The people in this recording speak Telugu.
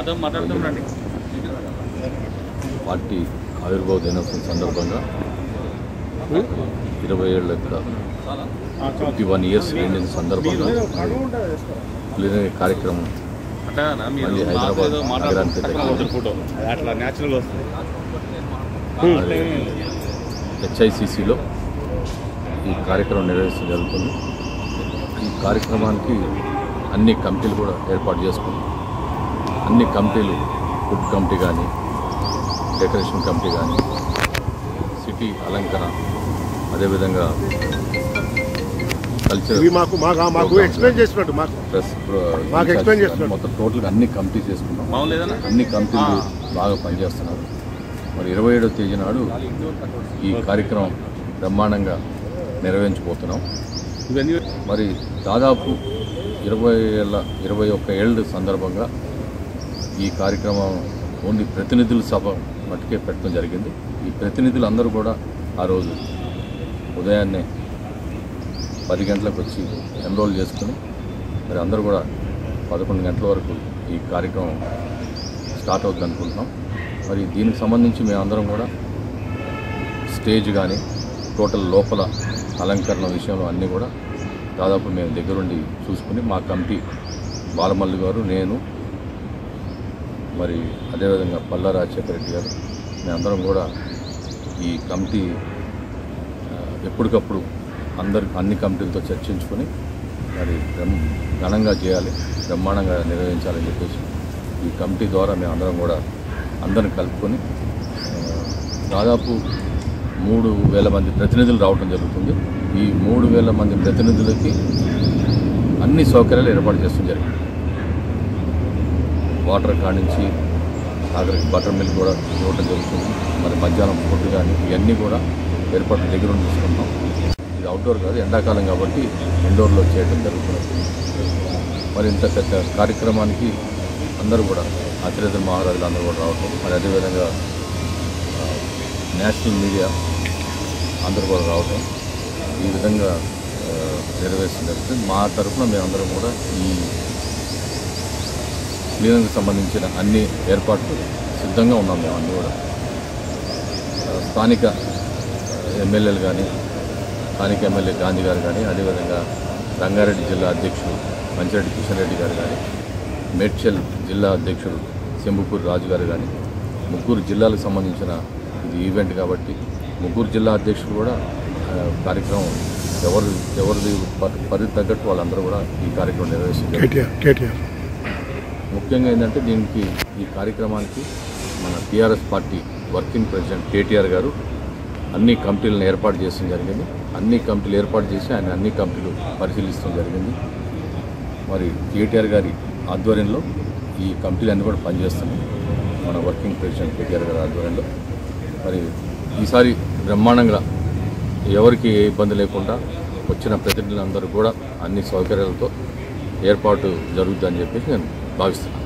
మాతో మాట్లాడుతున్నాండి పార్టీ ఆవిర్భావ దినోత్సవం సందర్భంగా ఇరవై ఏళ్ళ యొక్క ఫిఫ్టీ వన్ ఇయర్స్ నిండిన సందర్భంగా ప్లీనరీ కార్యక్రమం అట్లా మీరు మళ్ళీ మాతో హైదరాబాద్ ఏదో నగరానికి మాట్లాడుతున్నారు దగ్గర. ఫోటో అట్లా న్యాచురల్ వస్తుంది హెచ్ఐసిసిలో ఈ కార్యక్రమం నిర్వహించడం జరుగుతుంది ఈ కార్యక్రమానికి అన్ని కమిటీలు కూడా ఏర్పాటు చేసుకున్నాం అన్ని కమిటీలు ఫుడ్ కమిటీ కానీ డెకరేషన్ కమిటీ కానీ సిటీ అలంకరణ అదేవిధంగా కల్చర్ ఇవి మాకు మాకు మాకు ఎక్స్ప్లెయిన్ చేసినట్టు మాకు ప్రెస్ మాకు explain చేస్తున్నాడు. మొత్తం టోటల్గా అన్ని కమిటీస్ చేసుకున్నాం మామూలు ఏదైనా అన్ని కమిటీలు బాగా పనిచేస్తున్నారు మరి ఇరవై ఏడవ తేదీ నాడు ఈ కార్యక్రమం బ్రహ్మాండంగా నిర్వహించబోతున్నాం ఇవన్నీ మరి దాదాపు ఇరవై ఏళ్ళ ఇరవై ఒక్క ఏళ్ళ సందర్భంగా ఈ కార్యక్రమం ఓన్లీ ప్రతినిధుల సభ మట్టుకే పెట్టడం జరిగింది ఈ ప్రతినిధులు అందరూ కూడా ఆ రోజు ఉదయాన్నే పది గంటలకు వచ్చి ఎన్రోల్ చేసుకుని మరి అందరూ కూడా పదకొండు గంటల వరకు ఈ కార్యక్రమం స్టార్ట్ అవుతుంది అనుకుంటున్నాం మరి దీనికి సంబంధించి మేమందరం కూడా స్టేజ్ కానీ టోటల్ లోపల అలంకరణ విషయంలో అన్నీ కూడా దాదాపు మేము దగ్గరుండి చూసుకుని మా కమిటీ బాలమల్లి గారు నేను మరి అదేవిధంగా పల్లా రాజశేఖర రెడ్డి గారు మేమందరం కూడా ఈ కమిటీ ఆ, ఎప్పటికప్పుడు అందరు అన్ని కమిటీలతో చర్చించుకొని మరి బ్రహ్మ ఘనంగా చేయాలి బ్రహ్మాండంగా నిర్వహించాలని చెప్పేసి ఈ కమిటీ ద్వారా మేము అందరం కూడా అందరిని కలుపుకొని ఆ, దాదాపు మూడు వేల మంది ప్రతినిధులు రావడం జరుగుతుంది ఈ మూడు వేల మంది ప్రతినిధులకి అన్ని సౌకర్యాలు ఏర్పాటు చేస్తూ జరిగింది వాటర్ కానించి ఆఖరికి బటర్ మిల్క్ కూడా ఇవ్వడం జరుగుతుంది మరి మధ్యాహ్నం ఫుడ్ కానీ ఇవన్నీ కూడా ఏర్పాట్లు దగ్గర ఉండి తీసుకుంటాం ఇది అవుట్డోర్ కాదు ఎండాకాలం కాబట్టి ఇండోర్లో చేయడం జరుగుతుంది మరి ఇంత పెద్ద కార్యక్రమానికి అందరూ కూడా అతిరథుల మహారాజులు అందరూ కూడా రావటం మరి అదేవిధంగా ఆ, నేషనల్ మీడియా అందరూ కూడా రావటం ఈ విధంగా ఆ, నిర్వహిస్తుంది జరుగుతుంది మా తరఫున మేమందరం కూడా ఈ క్లీనింగ్కి సంబంధించిన అన్ని ఏర్పాట్లు సిద్ధంగా ఉన్నాం మేము అన్నీ కూడా ఆ, స్థానిక ఎమ్మెల్యేలు కానీ స్థానిక ఎమ్మెల్యే గాంధీ గారు కానీ అదేవిధంగా రంగారెడ్డి జిల్లా అధ్యక్షుడు మంచిరెడ్డి కిషన్ రెడ్డి గారు కానీ మేడ్చల్ జిల్లా అధ్యక్షుడు శంభుపూర్ రాజు గారు కానీ ముగ్గురు జిల్లాలకు సంబంధించిన ఇది ఈవెంట్ కాబట్టి ముగ్గురు జిల్లా అధ్యక్షులు కూడా ఆ, కార్యక్రమం ఎవరు ఎవరిది పరి పరిధి తగ్గట్టు వాళ్ళందరూ కూడా ఈ కార్యక్రమం నిర్వహిస్తారు కేటీఆర్ కేటీఆర్ ముఖ్యంగా ఏంటంటే దీనికి ఈ కార్యక్రమానికి మన TRS party working president KTR గారు అన్ని కమిటీలను ఏర్పాటు చేయడం జరిగింది అన్ని కమిటీలు ఏర్పాటు చేసి ఆయన అన్ని కమిటీలు పరిశీలిస్తడం జరిగింది మరి కేటీఆర్ గారి ఆధ్వర్యంలో ఈ కమిటీలు అన్నీ కూడా పనిచేస్తున్నాయి మన వర్కింగ్ ప్రెసిడెంట్ కేటీఆర్ గారి ఆధ్వర్యంలో మరి ఈసారి బ్రహ్మాండంగా ఎవరికి ఏ ఇబ్బంది లేకుండా వచ్చిన ప్రతినిధులందరూ కూడా అన్ని సౌకర్యాలతో ఏర్పాటు జరుగుతుందని చెప్పేసి నేను భావిస్తున్నాను